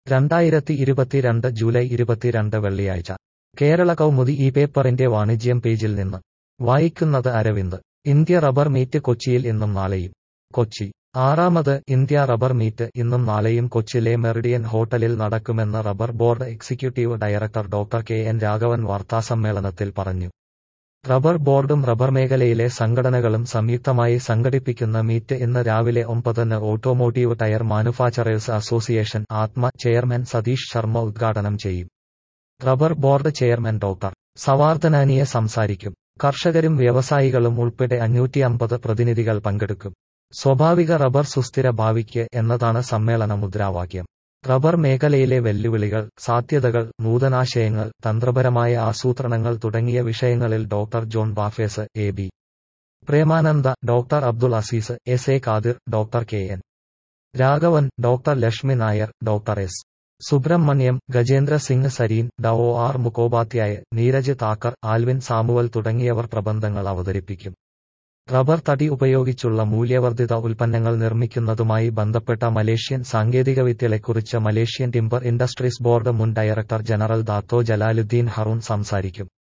രണ്ടായിരത്തി ഇരുപത്തിരണ്ട് ജൂലൈ ഇരുപത്തിരണ്ട് വെള്ളിയാഴ്ച കേരള കൗമുദി ഈ പേപ്പറിന്റെ വാണിജ്യം പേജിൽ നിന്ന് വായിക്കുന്നത് അരവിന്ദ് ഇന്ത്യ റബ്ബർ മീറ്റ് കൊച്ചിയിൽ ഇന്നും നാളെയും കൊച്ചി ആറാമത് ഇന്ത്യ റബ്ബർ മീറ്റ് ഇന്നും നാളെയും കൊച്ചിയിലെ മെറിഡിയൻ ഹോട്ടലിൽ നടക്കുമെന്ന് rubber board executive director doctor K N Raghavan വാർത്താസമ്മേളനത്തിൽ പറഞ്ഞു റബ്ബർ ബോർഡും റബ്ബർ മേഖലയിലെ സംഘടനകളും സംയുക്തമായി സംഘടിപ്പിക്കുന്ന മീറ്റ് ഇന്ന് രാവിലെ ഒമ്പതിന് automotive tyre manufacturers association ATMA chairman Satish Sharma ഉദ്ഘാടനം ചെയ്യും റബ്ബർ ബോർഡ് ചെയർമാൻ ഡോക്ടർ സവാർദ്ധനാനിയെ സംസാരിക്കും കർഷകരും വ്യവസായികളും ഉൾപ്പെടെ അഞ്ഞൂറ്റി അമ്പത് പ്രതിനിധികൾ പങ്കെടുക്കും സ്വാഭാവിക റബ്ബർ സുസ്ഥിര ഭാവിക്ക് എന്നതാണ് സമ്മേളന മുദ്രാവാക്യം റബ്ബർ മേഖലയിലെ വെല്ലുവിളികൾ സാധ്യതകൾ നൂതനാശയങ്ങൾ തന്ത്രപരമായ ആസൂത്രണങ്ങൾ തുടങ്ങിയ വിഷയങ്ങളിൽ ഡോക്ടർ ജോൺ ബാഫേസ് A B Premananda doctor Abdul Aziz S A Khadir doctor K N Raghavan doctor Lakshmi Nair doctor S Subrahmanyam Gajendra Singh Sareen ഡ O R Mukhopadhyay Neeraj Thakkar Alvin Samuel തുടങ്ങിയവർ പ്രബന്ധങ്ങൾ അവതരിപ്പിക്കും റബ്ബർ തടി ഉപയോഗിച്ചുള്ള മൂല്യവർദ്ധിത ഉൽപ്പന്നങ്ങൾ നിർമ്മിക്കുന്നതുമായി ബന്ധപ്പെട്ട മലേഷ്യൻ സാങ്കേതികവിദ്യകളെക്കുറിച്ച് മലേഷ്യൻ ടിംബർ ഇൻഡസ്ട്രീസ് ബോർഡ് മുൻ director general Dato Jalaluddin Harun സംസാരിക്കും